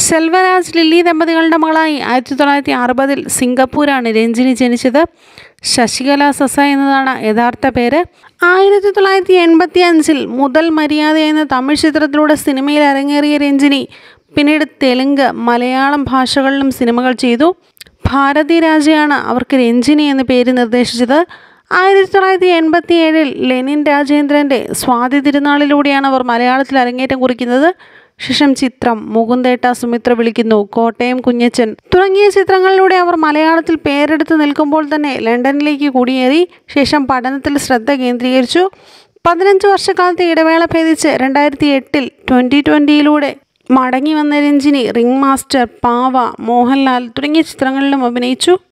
Selvaraj lily ദമ്പതികളുടെ മകളായി ആയിരത്തി തൊള്ളായിരത്തി അറുപതിൽ സിംഗപ്പൂരാണ് രഞ്ജിനി ജനിച്ചത് ശശികല സസായ് എന്നതാണ് യഥാർത്ഥ പേര് ആയിരത്തി തൊള്ളായിരത്തി എൺപത്തി അഞ്ചിൽ മുതൽ മര്യാദ എന്ന തമിഴ് ചിത്രത്തിലൂടെ സിനിമയിൽ അരങ്ങേറിയ രഞ്ജിനി പിന്നീട് തെലുങ്ക് മലയാളം ഭാഷകളിലും സിനിമകൾ ചെയ്തു ഭാരതി രാജയാണ് അവർക്ക് രഞ്ജിനി എന്ന പേര് നിർദ്ദേശിച്ചത് ആയിരത്തി തൊള്ളായിരത്തി എൺപത്തി ഏഴിൽ ലെനിൻ രാജേന്ദ്രൻ്റെ സ്വാതി തിരുനാളിലൂടെയാണ് അവർ മലയാളത്തിൽ അരങ്ങേറ്റം കുറിക്കുന്നത് ശേഷം ചിത്രം മുകുന്ദേട്ട സുമിത്ര വിളിക്കുന്നു കോട്ടയം കുഞ്ഞച്ചൻ തുടങ്ങിയ ചിത്രങ്ങളിലൂടെ അവർ മലയാളത്തിൽ പേരെടുത്ത് നിൽക്കുമ്പോൾ തന്നെ ലണ്ടനിലേക്ക് കുടിയേറി ശേഷം പഠനത്തിൽ ശ്രദ്ധ കേന്ദ്രീകരിച്ചു പതിനഞ്ച് വർഷക്കാലത്തെ ഇടവേള ഭേദിച്ച് രണ്ടായിരത്തി എട്ടിൽ ട്വൻ്റി ട്വൻ്റിയിലൂടെ മടങ്ങി വന്ന രഞ്ജിനി റിംഗ് മാസ്റ്റർ പാവ മോഹൻലാൽ തുടങ്ങിയ ചിത്രങ്ങളിലും അഭിനയിച്ചു